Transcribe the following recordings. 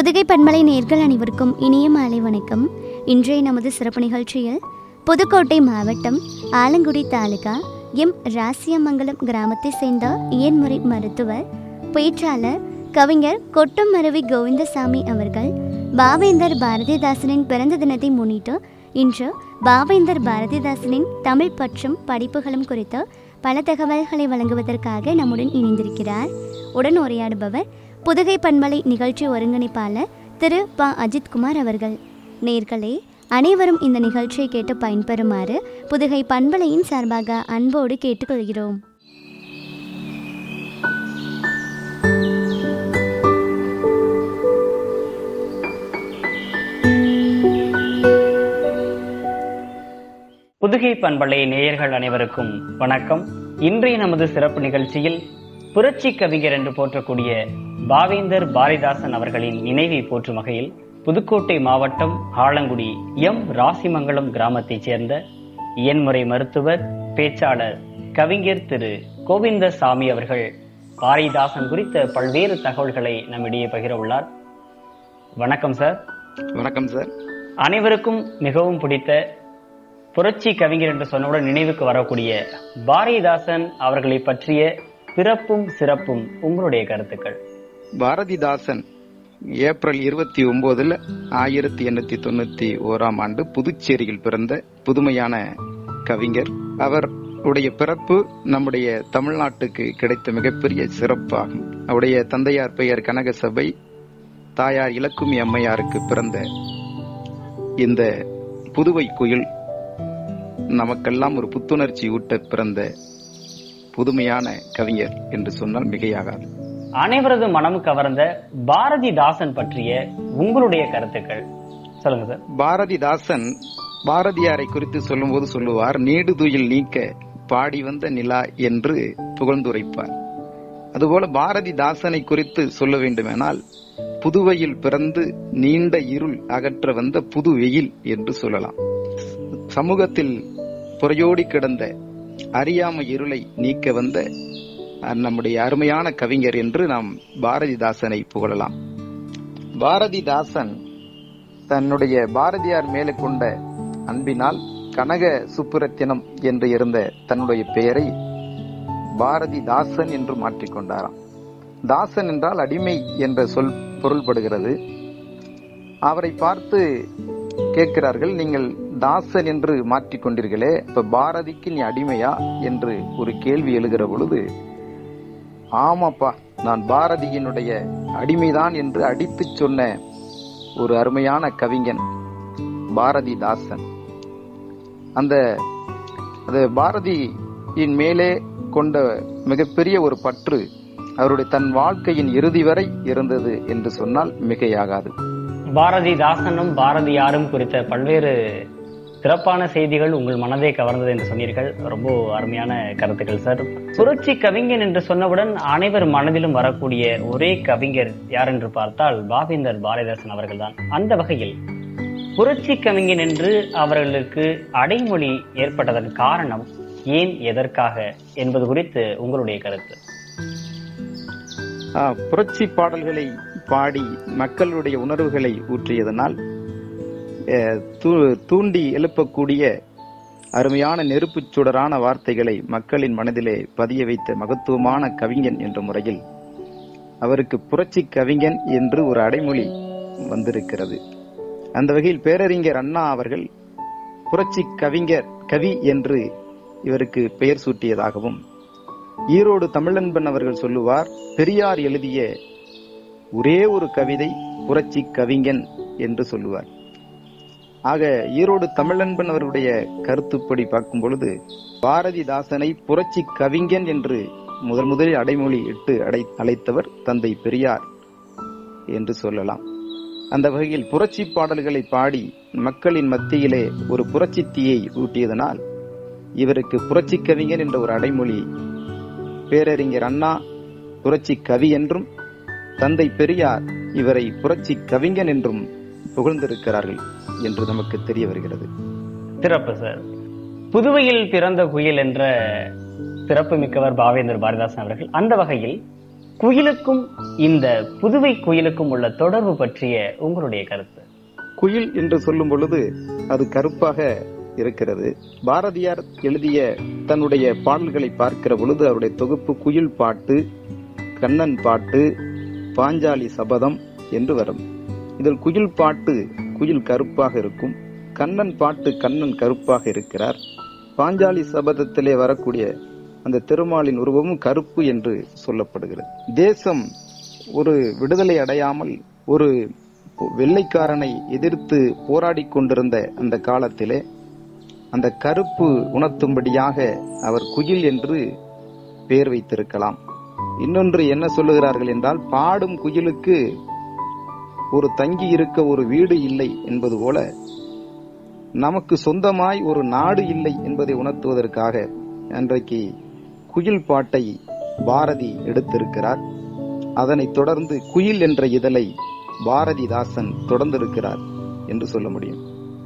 புதுகை பண்பலை நேர்கள் அனைவருக்கும் இனிய மாலை வணக்கம் இன்றைய நமது சிறப்பு நிகழ்ச்சியில் புதுக்கோட்டை மாவட்டம் ஆலங்குடி தாலுகா எம் ராசியமங்கலம் கிராமத்தை சேர்ந்த இயன்முறை மருத்துவர் பேச்சாளர் கவிஞர் கொட்டமருவி கோவிந்தசாமி அவர்கள் பாவேந்தர் பாரதிதாசனின் பிறந்த தினத்தை முன்னிட்டு இன்று பாவேந்தர் பாரதிதாசனின் தமிழ் பற்றும் படிப்புகளும் குறித்து பல தகவல்களை வழங்குவதற்காக நம்முடன் இணைந்திருக்கிறார் உடன் உரையாடுபவர் புதுகை பண்பலை நிகழ்ச்சி ஒருங்கிணைப்பாளர் திரு ப அஜித்குமார் அவர்கள் நேர்களே அனைவரும் இந்த நிகழ்ச்சியை கேட்டு பயன்பெறுமாறு புதுகை பண்பலையின் சார்பாக அன்போடு கேட்டுக்கொள்கிறோம் புதுகை பண்பலை நேயர்கள் அனைவருக்கும் வணக்கம் இன்றைய நமது சிறப்பு நிகழ்ச்சியில் புரட்சி கவிஞர் என்று போற்றக்கூடிய பாவேந்தர் பாரதிதாசன் அவர்களின் நினைவை போற்றும் வகையில் புதுக்கோட்டை மாவட்டம் ஆலங்குடி எம் ராசிமங்கலம் கிராமத்தைச் சேர்ந்த இயன்முறை மருத்துவர் பேச்சாளர் கவிஞர் திரு கோவிந்தசாமி அவர்கள் பாரதிதாசன் குறித்த பல்வேறு தகவல்களை நம்மிடையே பகிர உள்ளார் வணக்கம் சார் வணக்கம் சார் அனைவருக்கும் மிகவும் பிடித்த புரட்சி கவிஞர் என்று சொன்னவுடன் நினைவுக்கு வரக்கூடிய பாரதிதாசன் அவர்களை பற்றிய பிறப்பும் சிறப்பும் உங்களுடைய கருத்துக்கள் பாரதிதாசன் ஏப்ரல் இருபத்தி ஒன்பதுல ஆயிரத்தி எண்ணூத்தி தொண்ணூத்தி ஓராம் ஆண்டு புதுச்சேரியில் பிறந்த புதுமையான கவிஞர் அவர் உடைய பிறப்பு நம்முடைய தமிழ்நாட்டுக்கு கிடைத்த மிகப்பெரிய சிறப்பாகும் அவருடைய தந்தையார் பெயர் கனகசபை தாயார் இலக்குமி அம்மையாருக்கு பிறந்த இந்த புதுவை குயில் நமக்கெல்லாம் ஒரு புத்துணர்ச்சி ஊட்ட பிறந்த புதுமையான கவிஞர் என்று சொன்னால் மிகையாகாது அனைவரது மனம் கவர்ந்த பாரதிதாசன் பற்றிய உங்களுடைய கருத்துக்கள் சொல்லுங்க சார் பாரதிதாசன் பாரதியாரை குறித்து சொல்லும்போது சொல்லுவார் நீடுதுயில் நீக்க பாடி வந்த நிலா என்று புகழ்ந்துரைப்பார் அதுபோல பாரதிதாசனை குறித்து சொல்ல வேண்டுமானால் புதுவையில் பிறந்து நீண்ட இருள் அகற்ற வந்த புது வெயில் என்று சொல்லலாம் சமூகத்தில் புறையோடி கிடந்த அறியாமை இருளை நீக்க வந்த நம்முடைய அருமையான கவிஞர் என்று நாம் பாரதிதாசனை புகழலாம் பாரதிதாசன் தன்னுடைய பாரதியார் மேலே கொண்ட அன்பினால் கனக சுப்புரத்தினம் என்று இருந்த தன்னுடைய பெயரை பாரதிதாசன் என்று மாற்றிக்கொண்டாராம் தாசன் என்றால் அடிமை என்ற சொல் பொருள்படுகிறது அவரை பார்த்து கேட்கிறார்கள் நீங்கள் தாசன் என்று மாற்றிக்கொண்டீர்களே இப்ப பாரதிக்கு நீ அடிமையா என்று ஒரு கேள்வி எழுகிற பொழுது ஆமாப்பா நான் பாரதியினுடைய அடிமைதான் என்று அடித்துச் சொன்ன ஒரு அருமையான கவிஞன் பாரதிதாசன் அந்த அது பாரதியின் மேலே கொண்ட மிகப்பெரிய ஒரு பற்று அவருடைய தன் வாழ்க்கையின் இறுதி வரை இருந்தது என்று சொன்னால் மிகையாகாது பாரதிதாசனும் பாரதியாரும் குறித்த பல்வேறு சிறப்பான செய்திகள் உங்கள் மனதை கவர்ந்தது என்று சொன்னீர்கள் ரொம்ப அருமையான கருத்துக்கள் சார் புரட்சி கவிஞன் என்று சொன்னவுடன் அனைவர் மனதிலும் வரக்கூடிய ஒரே கவிஞர் யார் என்று பார்த்தால் பாவேந்தர் பாரதிதாசன் அவர்கள்தான் அந்த வகையில் புரட்சி கவிஞன் என்று அவர்களுக்கு அடைமொழி ஏற்பட்டதன் காரணம் ஏன் எதற்காக என்பது குறித்து உங்களுடைய கருத்து புரட்சி பாடல்களை பாடி மக்களுடைய உணர்வுகளை ஊற்றியதனால் தூண்டி எழுப்பக்கூடிய அருமையான நெருப்புச் சுடரான வார்த்தைகளை மக்களின் மனதிலே பதிய வைத்த மகத்துவமான கவிஞன் என்ற முறையில் அவருக்கு புரட்சி கவிஞன் என்று ஒரு அடைமொழி வந்திருக்கிறது அந்த வகையில் பேரறிஞர் அண்ணா அவர்கள் புரட்சி கவிஞர் கவி என்று இவருக்கு பெயர் சூட்டியதாகவும் ஈரோடு தமிழன்பன் அவர்கள் சொல்லுவார் பெரியார் எழுதிய ஒரே ஒரு கவிதை புரட்சி கவிஞன் என்று சொல்லுவார் ஆக ஈரோடு தமிழன்பன் அவருடைய கருத்துப்படி பார்க்கும் பொழுது பாரதிதாசனை புரட்சி கவிஞன் என்று முதல் முதலில் அடைமொழி இட்டு அடை அழைத்தவர் தந்தை பெரியார் என்று சொல்லலாம் அந்த வகையில் புரட்சி பாடல்களை பாடி மக்களின் மத்தியிலே ஒரு புரட்சி தீயை ஊட்டியதனால் இவருக்கு புரட்சி கவிஞன் என்ற ஒரு அடைமொழி பேரறிஞர் அண்ணா புரட்சி கவி என்றும் தந்தை பெரியார் இவரை புரட்சி கவிஞன் என்றும் புகழ்ந்திருக்கிறார்கள் என்று நமக்கு தெரிய வருகிறது சிறப்பு சார் புதுவையில் பிறந்த குயில் என்ற சிறப்பு மிக்கவர் பாவேந்தர் பாரதிதாசன் அவர்கள் அந்த வகையில் குயிலுக்கும் இந்த புதுவை குயிலுக்கும் உள்ள தொடர்பு பற்றிய உங்களுடைய கருத்து குயில் என்று சொல்லும் பொழுது அது கருப்பாக இருக்கிறது பாரதியார் எழுதிய தன்னுடைய பாடல்களை பார்க்கிற பொழுது அவருடைய தொகுப்பு குயில் பாட்டு கண்ணன் பாட்டு பாஞ்சாலி சபதம் என்று வரும் இதில் குயில் பாட்டு குயில் கருப்பாக இருக்கும் கண்ணன் பாட்டு கண்ணன் கருப்பாக இருக்கிறார் பாஞ்சாலி சபதத்திலே வரக்கூடிய அந்த திருமாலின் உருவமும் கருப்பு என்று சொல்லப்படுகிறது தேசம் ஒரு விடுதலை அடையாமல் ஒரு வெள்ளைக்காரனை எதிர்த்து போராடிக் கொண்டிருந்த அந்த காலத்திலே அந்த கருப்பு உணர்த்தும்படியாக அவர் குயில் என்று பெயர் வைத்திருக்கலாம் இன்னொன்று என்ன சொல்லுகிறார்கள் என்றால் பாடும் குயிலுக்கு ஒரு தங்கி இருக்க ஒரு வீடு இல்லை என்பது போல நமக்கு சொந்தமாய் ஒரு நாடு இல்லை என்பதை உணர்த்துவதற்காக அன்றைக்கு குயில் பாட்டை பாரதி எடுத்திருக்கிறார் அதனைத் தொடர்ந்து குயில் என்ற இதழை பாரதிதாசன் தொடர்ந்திருக்கிறார் என்று சொல்ல முடியும்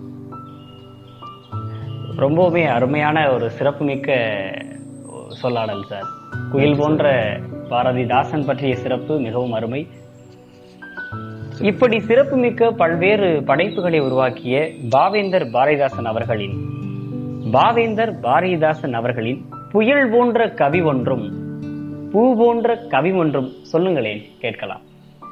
ரொம்பவுமே அருமையான ஒரு சிறப்புமிக்க சொல்லாடல் சார் குயில் போன்ற பாரதிதாசன் பற்றிய சிறப்பு மிகவும் அருமை இப்படி சிறப்புமிக்க பல்வேறு படைப்புகளை உருவாக்கிய பாவேந்தர் பாரதிதாசன் அவர்களின் பாவேந்தர் பாரதிதாசன் அவர்களின் புயல் போன்ற கவி ஒன்றும் பூ போன்ற கவி ஒன்றும் சொல்லுங்களேன் கேட்கலாம்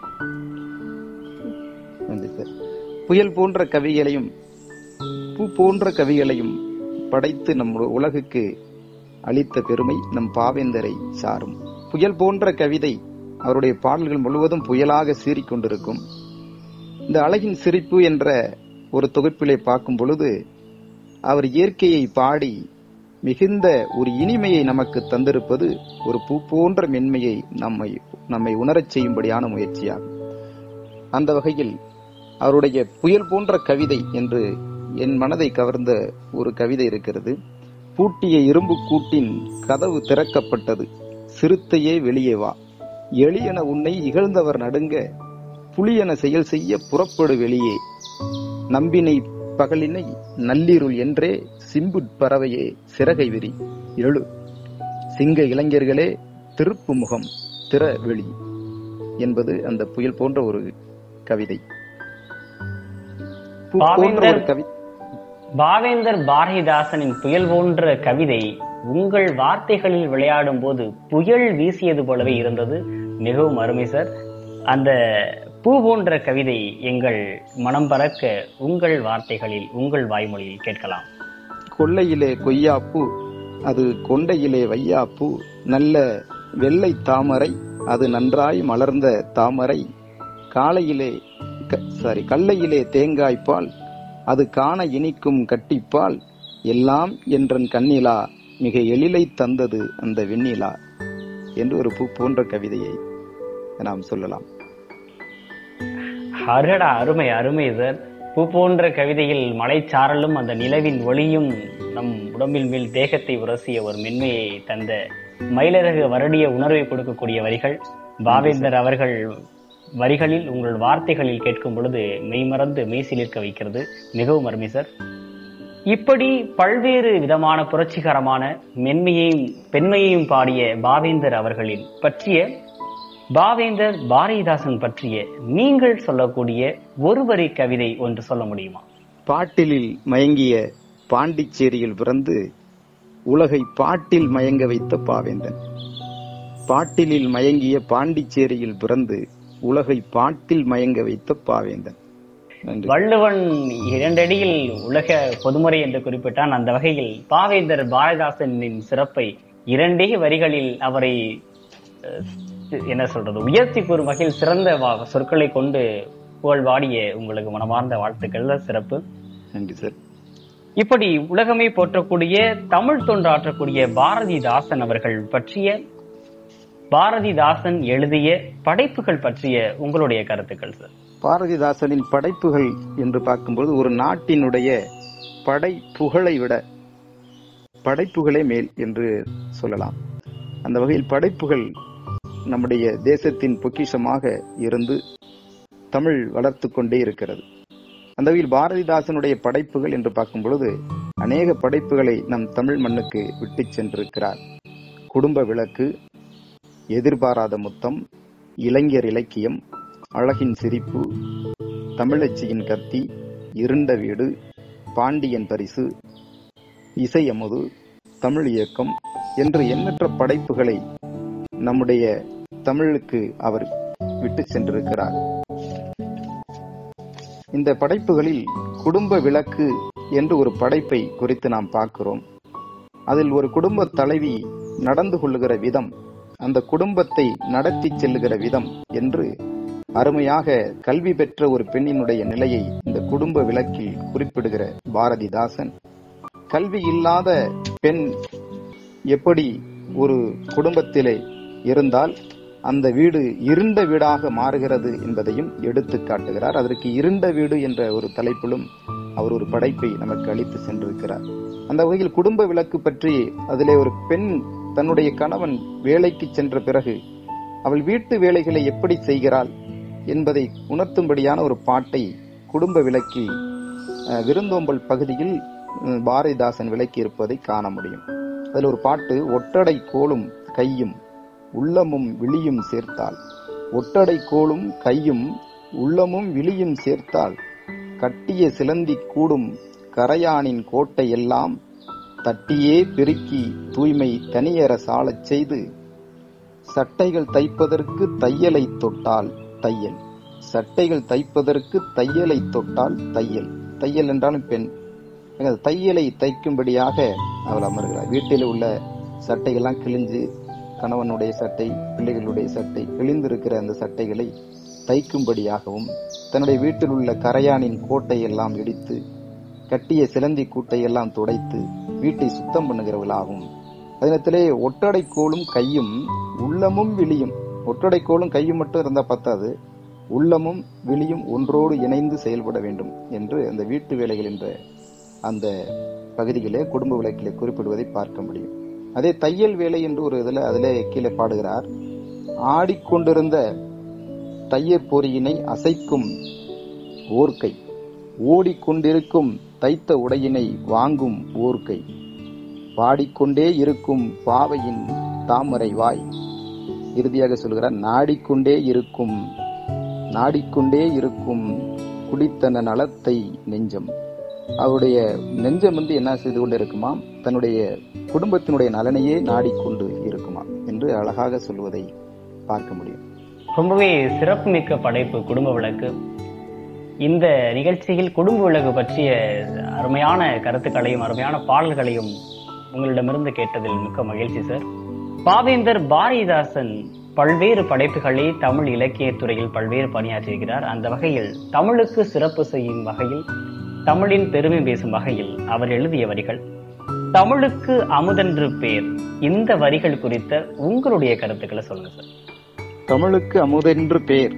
நன்றி சார் புயல் போன்ற கவிகளையும் பூ போன்ற கவிகளையும் படைத்து நம் உலகுக்கு அளித்த பெருமை நம் பாவேந்தரை சாரும் புயல் போன்ற கவிதை அவருடைய பாடல்கள் முழுவதும் புயலாக சீறிக்கொண்டிருக்கும் இந்த அழகின் சிரிப்பு என்ற ஒரு தொகுப்பிலே பார்க்கும் பொழுது அவர் இயற்கையை பாடி மிகுந்த ஒரு இனிமையை நமக்கு தந்திருப்பது ஒரு பூ போன்ற மென்மையை நம்மை நம்மை உணரச் செய்யும்படியான முயற்சியாகும் அந்த வகையில் அவருடைய புயல் போன்ற கவிதை என்று என் மனதை கவர்ந்த ஒரு கவிதை இருக்கிறது பூட்டிய இரும்பு கூட்டின் கதவு திறக்கப்பட்டது சிறுத்தையே வெளியே வா எளியன உன்னை இகழ்ந்தவர் நடுங்க புலியன செயல் செய்ய புறப்படு வெளியே நம்பினை பகலினை நள்ளிருள் என்றே சிம்புட் பறவையே சிறகை விரி எழு சிங்க இளைஞர்களே திருப்பு முகம் திற வெளி என்பது அந்த புயல் போன்ற ஒரு கவிதை பூ போன்ற ஒரு கவி பாவேந்தர் பாரதிதாசனின் புயல் போன்ற கவிதை உங்கள் வார்த்தைகளில் விளையாடும் போது புயல் வீசியது போலவே இருந்தது மிகவும் அருமை சார் அந்த பூ போன்ற கவிதை எங்கள் மனம் பறக்க உங்கள் வார்த்தைகளில் உங்கள் வாய்மொழியில் கேட்கலாம் கொள்ளையிலே கொய்யாப்பூ அது கொண்டையிலே வையாப்பூ நல்ல வெள்ளை தாமரை அது நன்றாய் மலர்ந்த தாமரை காலையிலே சாரி கல்லையிலே தேங்காய்ப்பால் அது காண இனிக்கும் கட்டிப்பால் எல்லாம் என்றன் கண்ணிலா மிக எழிலை தந்தது அந்த வெண்ணிலா என்று ஒரு பூ போன்ற கவிதையை நாம் சொல்லலாம் அருடா அருமை அருமை சார் பூ போன்ற கவிதையில் மலைச்சாரலும் அந்த நிலவின் ஒளியும் நம் உடம்பில் மேல் தேகத்தை உரசிய ஒரு மென்மையை தந்த மயிலரகு வருடிய உணர்வை கொடுக்கக்கூடிய வரிகள் பாவேந்தர் அவர்கள் வரிகளில் உங்கள் வார்த்தைகளில் கேட்கும் பொழுது மெய்மறந்து மெய்சிலிருக்க வைக்கிறது மிகவும் அருமை சார் இப்படி பல்வேறு விதமான புரட்சிகரமான மென்மையையும் பெண்மையையும் பாடிய பாவேந்தர் அவர்களின் பற்றிய பாவேந்தர் பாரதிதாசன் பற்றிய நீங்கள் சொல்லக்கூடிய ஒரு வரி கவிதை ஒன்று சொல்ல முடியுமா பாட்டிலில் மயங்கிய பாண்டிச்சேரியில் பிறந்து உலகை பாட்டில் மயங்க வைத்த பாவேந்தன் பாட்டிலில் மயங்கிய பாண்டிச்சேரியில் பிறந்து உலகை பாட்டில் மயங்க வைத்த பாவேந்தன் நன்றி வள்ளுவன் இரண்டடியில் உலக பொதுமுறை என்று குறிப்பிட்டான் அந்த வகையில் பாவேந்தர் பாரதிதாசனின் சிறப்பை இரண்டே வரிகளில் அவரை அஹ், என்ன சொல்றது உயர்த்தி கூறும் வகையில் சிறந்த வா- சொற்களை கொண்டு புகழ் வாடிய உங்களுக்கு மனமார்ந்த வாழ்த்துக்கள் சிறப்பு நன்றி சார் இப்படி உலகமே போற்றக்கூடிய தமிழ் தொண்டாற்றக்கூடிய பாரதிதாசன் அவர்கள் பற்றிய பாரதிதாசன் எழுதிய படைப்புகள் பற்றிய உங்களுடைய கருத்துக்கள் சார் பாரதிதாசனின் படைப்புகள் என்று பார்க்கும்போது ஒரு நாட்டினுடைய படை புகழை விட படைப்புகளே மேல் என்று சொல்லலாம் அந்த வகையில் படைப்புகள் நம்முடைய தேசத்தின் பொக்கிஷமாக இருந்து தமிழ் வளர்த்து கொண்டே இருக்கிறது அந்த வகையில் பாரதிதாசனுடைய படைப்புகள் என்று பார்க்கும் பொழுது அநேக படைப்புகளை நம் தமிழ் மண்ணுக்கு விட்டுச் சென்றிருக்கிறார் குடும்ப விளக்கு எதிர்பாராத முத்தம் இளைஞர் இலக்கியம் அழகின் சிரிப்பு தமிழச்சியின் கத்தி இருண்ட வீடு பாண்டியன் பரிசு இசை அமுது தமிழ் இயக்கம் என்று எண்ணற்ற படைப்புகளை நம்முடைய தமிழுக்கு அவர் விட்டு சென்றிருக்கிறார் இந்த படைப்புகளில் குடும்ப விளக்கு என்று ஒரு படைப்பை குறித்து நாம் பார்க்கிறோம் அதில் ஒரு குடும்ப தலைவி நடந்து கொள்ளுகிற விதம் அந்த குடும்பத்தை நடத்தி செல்லுகிற விதம் என்று அருமையாக கல்வி பெற்ற ஒரு பெண்ணினுடைய நிலையை இந்த குடும்ப விளக்கில் குறிப்பிடுகிற பாரதிதாசன் கல்வி இல்லாத பெண் எப்படி ஒரு குடும்பத்திலே இருந்தால் அந்த வீடு இருண்ட வீடாக மாறுகிறது என்பதையும் எடுத்து காட்டுகிறார் அதற்கு இருண்ட வீடு என்ற ஒரு தலைப்பிலும் அவர் ஒரு படைப்பை நமக்கு அளித்து சென்றிருக்கிறார் அந்த வகையில் குடும்ப விளக்கு பற்றி அதிலே ஒரு பெண் தன்னுடைய கணவன் வேலைக்கு சென்ற பிறகு அவள் வீட்டு வேலைகளை எப்படி செய்கிறாள் என்பதை உணர்த்தும்படியான ஒரு பாட்டை குடும்ப விளக்கில் அஹ், விருந்தோம்பல் பகுதியில் அஹ், பாரதிதாசன் விளக்கி இருப்பதை காண முடியும் அதில் ஒரு பாட்டு ஒட்டடை கோலும் கையும் உள்ளமும் விழியும் சேர்த்தால் ஒட்டடை கோலும் கையும் உள்ளமும் விழியும் சேர்த்தால் கட்டிய சிலந்தி கூடும் கரையானின் கோட்டை எல்லாம் தட்டியே பெருக்கி தூய்மை தனியற சாலச் செய்து சட்டைகள் தைப்பதற்கு தையலை தொட்டால் தையல் சட்டைகள் தைப்பதற்கு தையலை தொட்டால் தையல் தையல் என்றாலும் பெண் அந்த தையலை தைக்கும்படியாக அவள் அமர்கிறார் வீட்டில் உள்ள சட்டைகள்லாம் கிழிஞ்சு கணவனுடைய சட்டை பிள்ளைகளுடைய சட்டை கிழிந்திருக்கிற அந்த சட்டைகளை தைக்கும்படியாகவும் தன்னுடைய வீட்டில் உள்ள கரையானின் கோட்டை எல்லாம் இடித்து கட்டிய சிலந்தி கூட்டை எல்லாம் துடைத்து வீட்டை சுத்தம் பண்ணுகிறவர்களாகவும் அதனத்திலே ஒட்டடை கோலும் கையும் உள்ளமும் விழியும் ஒட்டடை கோலும் கையும் மட்டும் இருந்தா பத்தாது உள்ளமும் விழியும் ஒன்றோடு இணைந்து செயல்பட வேண்டும் என்று அந்த வீட்டு வேலைகள் என்ற அந்த பகுதிகளே குடும்ப விளக்கிலே குறிப்பிடுவதை பார்க்க முடியும் அதே தையல் வேலை என்று ஒரு இதுல அதிலே கீழே பாடுகிறார் ஆடிக்கொண்டிருந்த தையற் பொறியினை அசைக்கும் ஓர்க்கை ஓடிக்கொண்டிருக்கும் தைத்த உடையினை வாங்கும் ஓர்க்கை பாடிக்கொண்டே இருக்கும் பாவையின் தாமரை வாய் இறுதியாக சொல்கிறார் நாடிக்கொண்டே இருக்கும் நாடிக்கொண்டே இருக்கும் குடித்தன நலத்தை நெஞ்சம் அவருடைய நெஞ்சம் வந்து என்ன செய்து கொண்டு இருக்குமாம் தன்னுடைய குடும்பத்தினுடைய நலனையே நாடிக்கொண்டு இருக்குமாம் என்று அழகாக சொல்வதை பார்க்க முடியும் ரொம்பவே சிறப்புமிக்க படைப்பு குடும்ப விளக்கு இந்த நிகழ்ச்சியில் குடும்ப விளக்கு பற்றிய அருமையான கருத்துக்களையும் அருமையான பாடல்களையும் உங்களிடமிருந்து கேட்டதில் மிக்க மகிழ்ச்சி சார் பாவேந்தர் பாரதிதாசன் பல்வேறு படைப்புகளை தமிழ் இலக்கியத் துறையில் பல்வேறு பணியாற்றியிருக்கிறார் அந்த வகையில் தமிழுக்கு சிறப்பு செய்யும் வகையில் தமிழின் பெருமை பேசும் வகையில் அவர் எழுதிய வரிகள் தமிழுக்கு அமுதென்று பேர் இந்த வரிகள் குறித்த உங்களுடைய கருத்துக்களை சொல்லுங்க சார் தமிழுக்கு அமுதென்று பேர்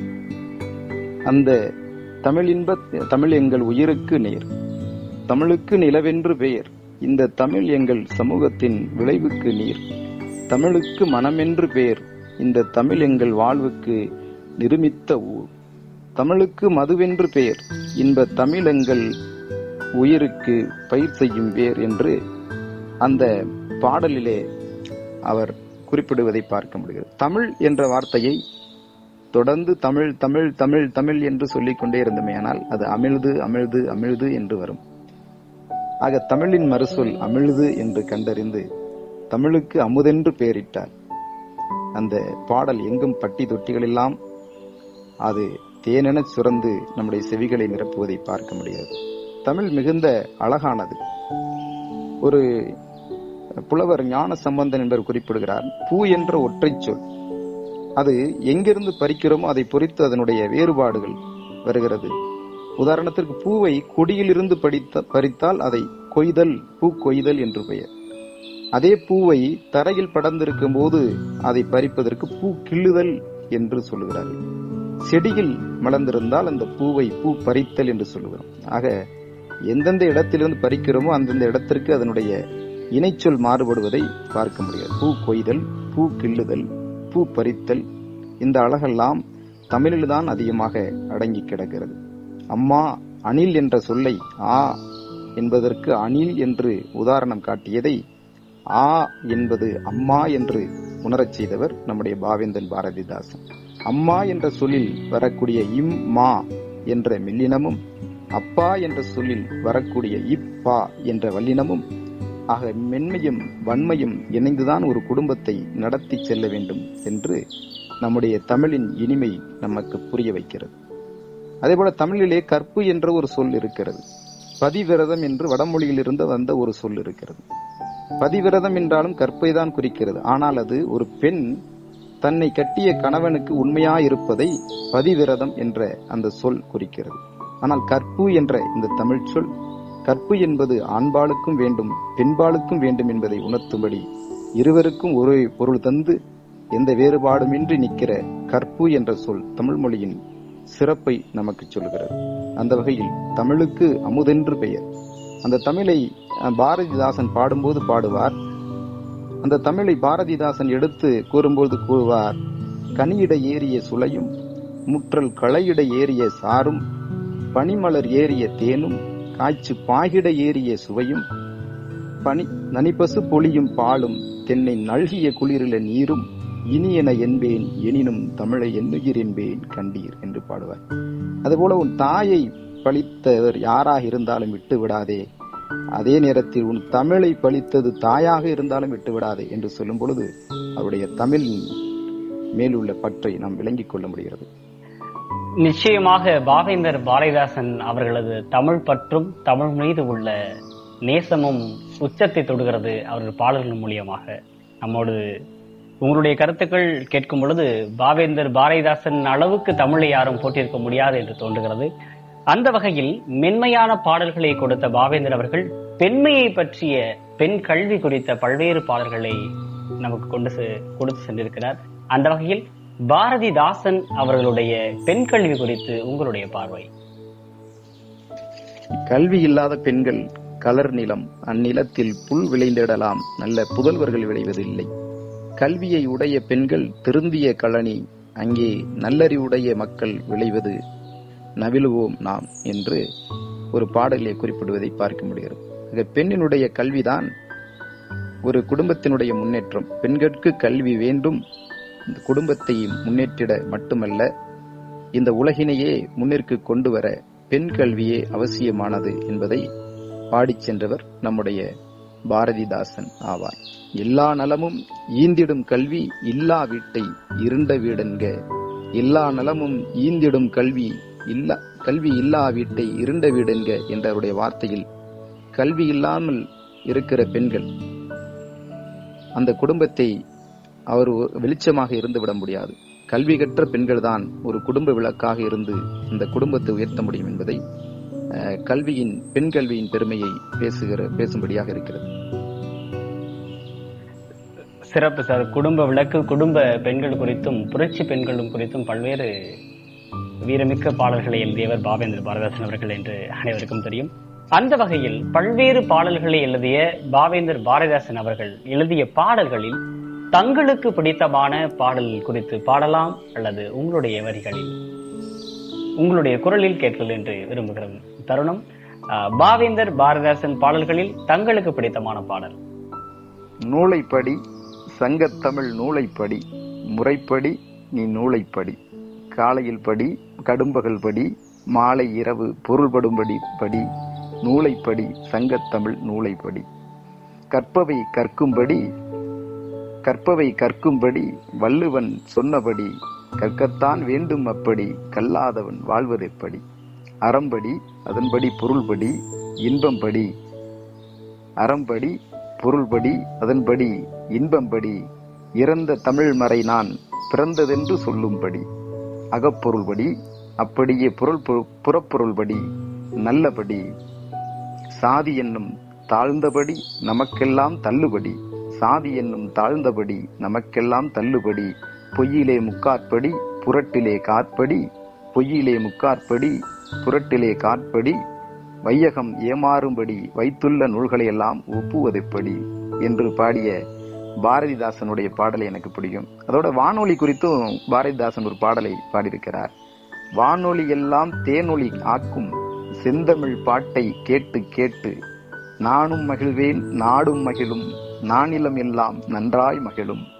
அந்த தமிழின்ப தமிழ் எங்கள் உயிருக்கு நேர் தமிழுக்கு நிலவென்று பெயர் இந்த தமிழ் எங்கள் சமூகத்தின் விளைவுக்கு நீர் தமிழுக்கு மனமென்று பேர் இந்த தமிழ் எங்கள் வாழ்வுக்கு நிருமித்த ஊர் தமிழுக்கு மதுவென்று பெயர் இன்ப தமிழ் எங்கள் உயிருக்கு பயிர் செய்யும் பேர் என்று அந்த பாடலிலே அவர் குறிப்பிடுவதை பார்க்க முடிகிறது தமிழ் என்ற வார்த்தையை தொடர்ந்து தமிழ் தமிழ் தமிழ் தமிழ் என்று சொல்லிக் கொண்டே இருந்தமையானால் அது அமிழ்து அமிழ்து அமிழ்து என்று வரும் ஆக தமிழின் மறுசொல் அமிழ்து என்று கண்டறிந்து தமிழுக்கு அமுதென்று பெயரிட்டார் அந்த பாடல் எங்கும் பட்டி தொட்டிகளெல்லாம் அது தேனென சுரந்து நம்முடைய செவிகளை நிரப்புவதை பார்க்க முடியாது தமிழ் மிகுந்த அழகானது ஒரு புலவர் ஞான சம்பந்தன் என்பவர் குறிப்பிடுகிறார் பூ என்ற ஒற்றைச் சொல் அது எங்கிருந்து பறிக்கிறோமோ அதை பொறித்து அதனுடைய வேறுபாடுகள் வருகிறது உதாரணத்திற்கு பூவை கொடியிலிருந்து படித்த பறித்தால் அதை கொய்தல் பூ கொய்தல் என்று பெயர் அதே பூவை தரையில் படர்ந்திருக்கும் போது அதை பறிப்பதற்கு பூ கிள்ளுதல் என்று சொல்லுகிறார்கள் செடியில் மலர்ந்திருந்தால் அந்த பூவை பூ பறித்தல் என்று சொல்லுகிறோம் ஆக எந்தெந்த இடத்திலிருந்து பறிக்கிறோமோ அந்தந்த இடத்திற்கு அதனுடைய இணைச்சொல் மாறுபடுவதை பார்க்க முடியாது பூ கொய்தல் பூ கிள்ளுதல் பூ பறித்தல் இந்த அழகெல்லாம் தமிழில்தான் அதிகமாக அடங்கி கிடக்கிறது அம்மா அணில் என்ற சொல்லை ஆ என்பதற்கு அணில் என்று உதாரணம் காட்டியதை ஆ என்பது அம்மா என்று உணரச் செய்தவர் நம்முடைய பாவேந்தன் பாரதிதாசன் அம்மா என்ற சொல்லில் வரக்கூடிய இம் மா என்ற மெல்லினமும் அப்பா என்ற சொல்லில் வரக்கூடிய இப்பா என்ற வல்லினமும் ஆக மென்மையும் வன்மையும் இணைந்துதான் ஒரு குடும்பத்தை நடத்தி செல்ல வேண்டும் என்று நம்முடைய தமிழின் இனிமை நமக்கு புரிய வைக்கிறது அதேபோல தமிழிலே கற்பு என்ற ஒரு சொல் இருக்கிறது பதிவிரதம் என்று வடமொழியில் இருந்து வந்த ஒரு சொல் இருக்கிறது பதிவிரதம் என்றாலும் கற்பை தான் குறிக்கிறது ஆனால் அது ஒரு பெண் தன்னை கட்டிய கணவனுக்கு உண்மையா இருப்பதை பதிவிரதம் என்ற அந்த சொல் குறிக்கிறது ஆனால் கற்பு என்ற இந்த தமிழ் சொல் கற்பு என்பது ஆண்பாளுக்கும் வேண்டும் பெண்பாளுக்கும் வேண்டும் என்பதை உணர்த்தும்படி இருவருக்கும் ஒரு பொருள் தந்து எந்த வேறுபாடுமின்றி நிற்கிற கற்பு என்ற சொல் தமிழ் மொழியின் சிறப்பை நமக்கு சொல்கிறது அந்த வகையில் தமிழுக்கு அமுதென்று பெயர் அந்த தமிழை அஹ், பாரதிதாசன் பாடும்போது பாடுவார் அந்த தமிழை பாரதிதாசன் எடுத்து கூறும்போது கூறுவார் கனியிட ஏறிய சுளையும் முற்றல் களையிட ஏறிய சாரும் பனிமலர் ஏறிய தேனும் காய்ச்சு பாகிட ஏறிய சுவையும் பனி நனிப்பசு பொழியும் பாலும் தென்னை நல்கிய குளிரில நீரும் இனியன என்பேன் எனினும் தமிழை எண்ணுகிறேன் என்பேன் கண்டீர் என்று பாடுவார் அதுபோல உன் தாயை பழித்தவர் யாராக இருந்தாலும் விட்டு விடாதே அதே நேரத்தில் உன் தமிழை பழித்தது தாயாக இருந்தாலும் விட்டு விடாதே என்று சொல்லும் பொழுது அவருடைய தமிழின் மேலுள்ள பற்றை நாம் விளங்கிக் கொள்ள முடிகிறது நிச்சயமாக பாவேந்தர் பாரதிதாசன் அவர்களது தமிழ் பற்றும் தமிழ் மீது உள்ள நேசமும் உச்சத்தை தொடுகிறது அவர்கள் பாடல்கள் மூலியமாக நம்மோடு உங்களுடைய கருத்துக்கள் கேட்கும் பொழுது பாவேந்தர் பாரதிதாசன் அளவுக்கு தமிழை யாரும் போட்டிருக்க முடியாது என்று தோன்றுகிறது அந்த வகையில் மென்மையான பாடல்களை கொடுத்த பாவேந்தர் அவர்கள் பெண்மையை பற்றிய பெண் கல்வி குறித்த பல்வேறு பாடல்களை நமக்கு கொண்டு செ- கொடுத்து சென்றிருக்கிறார் அந்த வகையில் பாரதிதாசன் அவர்களுடைய பெண் கல்வி குறித்து உங்களுடைய பார்வை கல்வி இல்லாத பெண்கள் கலர் நிலம் அந்நிலத்தில் புல் விளைந்திடலாம் நல்ல புதல்வர்கள் விளைவதில்லை கல்வியை உடைய பெண்கள் திருந்திய கழனி அங்கே நல்லறிவுடைய மக்கள் விளைவது நவிலுவோம் நாம் என்று ஒரு பாடலிலே குறிப்பிடுவதை பார்க்க முடிகிறது ஆக பெண்ணினுடைய கல்விதான் ஒரு குடும்பத்தினுடைய முன்னேற்றம் பெண்களுக்கு கல்வி வேண்டும் இந்த குடும்பத்தை முன்னேற்றிட மட்டுமல்ல இந்த உலகினையே முன்னிற்கு கொண்டு வர பெண் கல்வியே அவசியமானது என்பதை பாடிச் சென்றவர் நம்முடைய பாரதிதாசன் ஆவார் எல்லா நலமும் ஈந்திடும் கல்வி இல்லா வீட்டை இருண்ட வீடென்க எல்லா நலமும் ஈந்திடும் கல்வி இல்லா கல்வி இல்லா வீட்டை இருண்ட வீடென்க என்ற அவருடைய வார்த்தையில் கல்வி இல்லாமல் இருக்கிற பெண்கள் அந்த குடும்பத்தை அவர் ஒரு வெளிச்சமாக இருந்து விட முடியாது கல்வி கற்ற பெண்கள் தான் ஒரு குடும்ப விளக்காக இருந்து இந்த குடும்பத்தை உயர்த்த முடியும் என்பதை அஹ், கல்வியின் பெண் கல்வியின் பெருமையை பேசுகிற பேசும்படியாக இருக்கிறது சிறப்பு சார் குடும்ப விளக்கு குடும்ப பெண்கள் குறித்தும் புரட்சி பெண்களும் குறித்தும் பல்வேறு வீரமிக்க பாடல்களை எழுதியவர் பாவேந்திர பாரதாசன் அவர்கள் என்று அனைவருக்கும் தெரியும் அந்த வகையில் பல்வேறு பாடல்களை எழுதிய பாவேந்தர் பாரதிதாசன் அவர்கள் எழுதிய பாடல்களில் தங்களுக்கு பிடித்தமான பாடல் குறித்து பாடலாம் அல்லது உங்களுடைய வரிகளில் உங்களுடைய குரலில் கேட்கல் என்று விரும்புகிற தருணம் அஹ், பாவேந்தர் பாரதிதாசன் பாடல்களில் தங்களுக்கு பிடித்தமான பாடல் நூலைப்படி சங்கத்தமிழ் நூலைப்படி முறைப்படி நீ நூலைப்படி காலையில் படி கடும்பகல் படி மாலை இரவு பொருள்படும்படி படி நூலைப்படி சங்கத்தமிழ் நூலைப்படி கற்பவை கற்கும்படி கற்பவை கற்கும்படி வள்ளுவன் சொன்னபடி கற்கத்தான் வேண்டும் அப்படி கல்லாதவன் வாழ்வதெப்படி அறம்படி அதன்படி பொருள்படி இன்பம்படி அறம்படி பொருள்படி அதன்படி இன்பம்படி இறந்த தமிழ் மறை நான் பிறந்ததென்று சொல்லும்படி அகப்பொருள்படி அப்படியே பொருள் பொரு- புறப்பொருள்படி நல்லபடி சாதி என்னும் தாழ்ந்தபடி நமக்கெல்லாம் தள்ளுபடி சாதி என்னும் தாழ்ந்தபடி நமக்கெல்லாம் தள்ளுபடி பொய்யிலே முக்காற்படி புரட்டிலே காற்படி பொய்யிலே முக்காற்படி புரட்டிலே காற்படி வையகம் ஏமாறும்படி வைத்துள்ள நூல்களையெல்லாம் ஒப்புவதெப்படி என்று பாடிய பாரதிதாசனுடைய பாடலை எனக்கு பிடிக்கும் அதோட வானொலி குறித்தும் பாரதிதாசன் ஒரு பாடலை பாடியிருக்கிறார் வானொலி எல்லாம் தேனொலி ஆக்கும் செந்தமிழ் பாட்டை கேட்டு கேட்டு நானும் மகிழ்வேன் நாடும் மகிழும் நானிலம் எல்லாம் நன்றாய் மகிழும்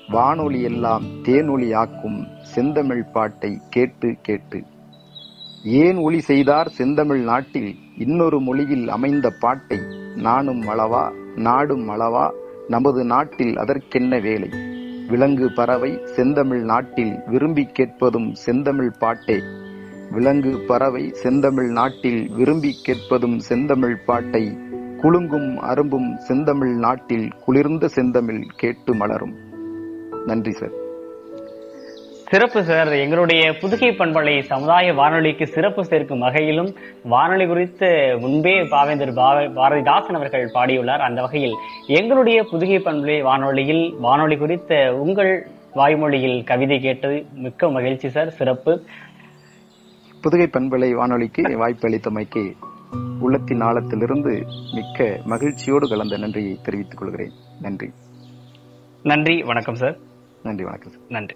வானொலி எல்லாம் தேனொலியாக்கும் செந்தமிழ் பாட்டை கேட்டு கேட்டு ஏன் ஒளி செய்தார் செந்தமிழ் நாட்டில் இன்னொரு மொழியில் அமைந்த பாட்டை நானும் அளவா நாடும் அளவா நமது நாட்டில் அதற்கென்ன வேலை விலங்கு பறவை செந்தமிழ் நாட்டில் விரும்பி கேட்பதும் செந்தமிழ் பாட்டே விலங்கு பறவை செந்தமிழ் நாட்டில் விரும்பி கேட்பதும் செந்தமிழ் பாட்டை குலுங்கும் அரும்பும் செந்தமிழ் நாட்டில் குளிர்ந்த செந்தமிழ் கேட்டு மலரும் நன்றி சார் சிறப்பு சார் எங்களுடைய புதுகை பண்பலை சமுதாய வானொலிக்கு சிறப்பு சேர்க்கும் வகையிலும் வானொலி குறித்து முன்பே பாவேந்தர் பாவ- பாரதிதாசன் அவர்கள் பாடியுள்ளார் அந்த வகையில் எங்களுடைய புதுகை பண்பலை வானொலியில் வானொலி குறித்த உங்கள் வாய்மொழியில் கவிதை கேட்டது மிக்க மகிழ்ச்சி சார் சிறப்பு புதுகை பண்பலை வானொலிக்கு வாய்ப்பு அளித்தமைக்கு உள்ளத்தின் ஆழத்திலிருந்து மிக்க மகிழ்ச்சியோடு கலந்த நன்றியை தெரிவித்துக் கொள்கிறேன் நன்றி நன்றி வணக்கம் சார் நன்றி வணக்கம் சார் நன்றி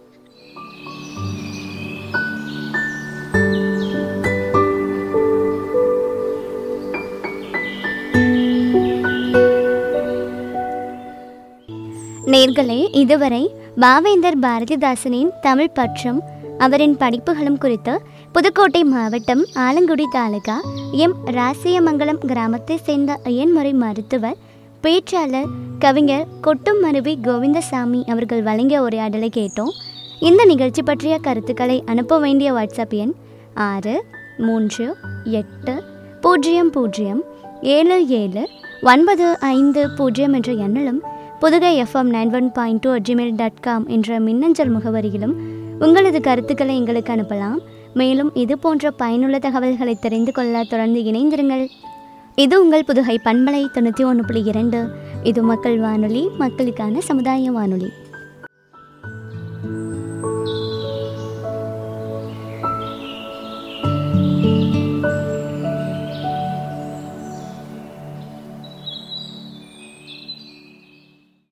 நேர்களே இதுவரை பாவேந்தர் பாரதிதாசனின் தமிழ் பற்றும் அவரின் படிப்புகளும் குறித்து புதுக்கோட்டை மாவட்டம் ஆலங்குடி தாலுகா எம் ராசியமங்கலம் கிராமத்தை சேர்ந்த ஐயன்முறை மருத்துவர் பேச்சாளர் கவிஞர் கொட்டுமருவி கோவிந்தசாமி அவர்கள் வழங்கிய உரையாடலை கேட்டோம் இந்த நிகழ்ச்சி பற்றிய கருத்துக்களை அனுப்ப வேண்டிய வாட்ஸ்அப் எண் ஆறு மூன்று எட்டு பூஜ்ஜியம் பூஜ்ஜியம் ஏழு ஏழு ஒன்பது ஐந்து பூஜ்ஜியம் என்ற எண்ணிலும் Pudugai FM nine one point two Gmail dot com என்ற மின்னஞ்சல் முகவரியிலும் உங்களது கருத்துக்களை எங்களுக்கு அனுப்பலாம் மேலும் இது போன்ற பயனுள்ள தகவல்களை தெரிந்து கொள்ள தொடர்ந்து இணைந்திருங்கள் இது உங்கள் புதுகை பண்பலை தொண்ணூற்றி ஒன்று புள்ளி இரண்டு இது மக்கள் வானொலி மக்களுக்கான சமுதாய வானொலி